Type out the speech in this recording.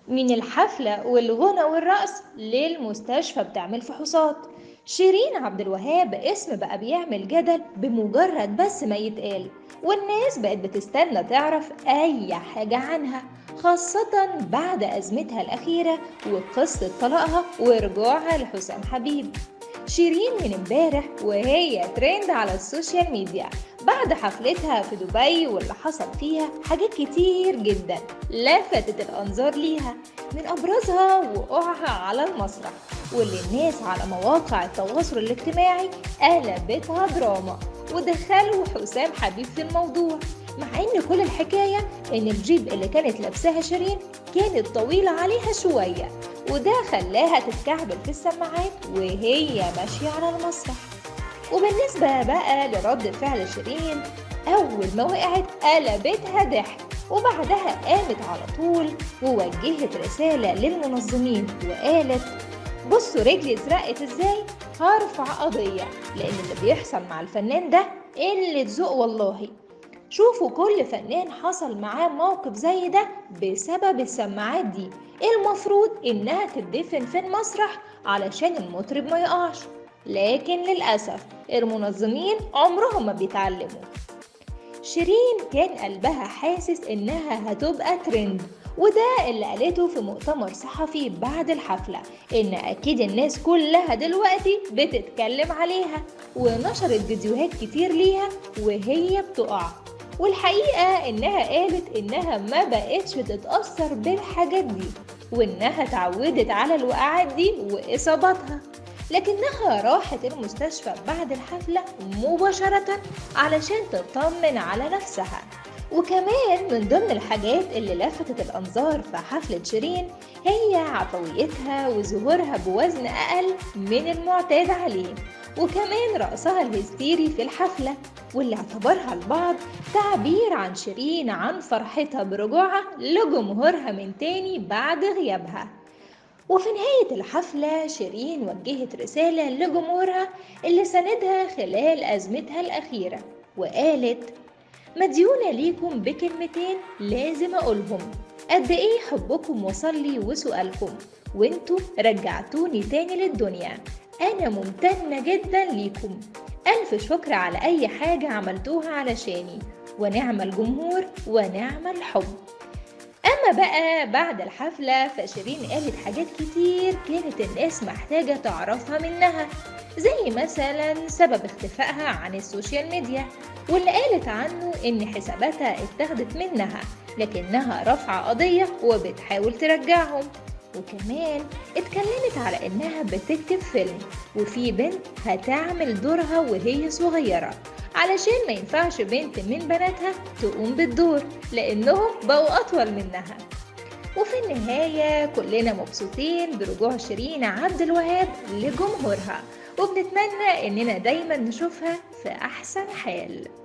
من الحفلة والغنى والرقص للمستشفى بتعمل فحوصات شيرين عبد الوهاب اسم بقى بيعمل جدل بمجرد بس ما يتقال والناس بقت بتستنى تعرف أي حاجة عنها خاصة بعد أزمتها الأخيرة وقصة طلاقها ورجوعها لحسام حبيب شيرين من امبارح وهي ترند على السوشيال ميديا بعد حفلتها في دبي واللي حصل فيها حاجات كتير جدا لفتت الأنظار ليها من أبرزها وقوعها على المسرح واللي الناس على مواقع التواصل الاجتماعي قلبتها دراما ودخلوا حسام حبيب في الموضوع مع ان كل الحكاية ان الجيب اللي كانت لابساها شيرين كانت طويلة عليها شوية وده خلاها تتكعبل في السماعات وهي ماشية على المسرح وبالنسبة بقى لرد فعل شيرين أول ما وقعت قلبتها ضحك وبعدها قامت على طول ووجهت رسالة للمنظمين وقالت بصوا رجلي اتزرقت ازاي هرفع قضية لأن اللي بيحصل مع الفنان ده قلة ذوق والله شوفوا كل فنان حصل معاه موقف زي ده بسبب السماعات دي المفروض انها تدفن في المسرح علشان المطرب ما يقعش لكن للأسف المنظمين عمرهم ما بيتعلموا شيرين كان قلبها حاسس انها هتبقى ترند وده اللي قالته في مؤتمر صحفي بعد الحفلة إن أكيد الناس كلها دلوقتي بتتكلم عليها ونشرت فيديوهات كتير ليها وهي بتقع والحقيقة إنها قالت إنها ما بقتش بتتأثر بالحاجات دي وإنها اتعودت على الوقعات دي وإصاباتها لكنها راحت المستشفى بعد الحفلة مباشرة علشان تطمن على نفسها وكمان من ضمن الحاجات اللي لفتت الأنظار في حفلة شيرين هي عفويتها وظهورها بوزن أقل من المعتاد عليه وكمان رقصها الهستيري في الحفلة واللي اعتبرها البعض تعبير عن شيرين عن فرحتها برجوعها لجمهورها من تاني بعد غيابها وفي نهاية الحفلة شيرين وجهت رسالة لجمهورها اللي ساندها خلال أزمتها الأخيرة وقالت مديونة ليكم بكلمتين لازم أقولهم قد إيه حبكم وصل لي وسؤالكم وانتوا رجعتوني تاني للدنيا أنا ممتنة جدا ليكم ألف شكر على أي حاجة عملتوها علشاني ونعم الجمهور ونعم الحب أما بقى بعد الحفلة فشيرين قالت حاجات كتير كانت الناس محتاجة تعرفها منها زي مثلا سبب اختفائها عن السوشيال ميديا واللي قالت عنه إن حساباتها اتاخدت منها لكنها رافعة قضية وبتحاول ترجعهم وكمان اتكلمت على إنها بتكتب فيلم وفي بنت هتعمل دورها وهي صغيرة علشان ما ينفعش بنت من بناتها تقوم بالدور لأنهم بقوا أطول منها وفي النهاية كلنا مبسوطين برجوع شيرين عبد الوهاب لجمهورها وبنتمنى إننا دايما نشوفها في أحسن حال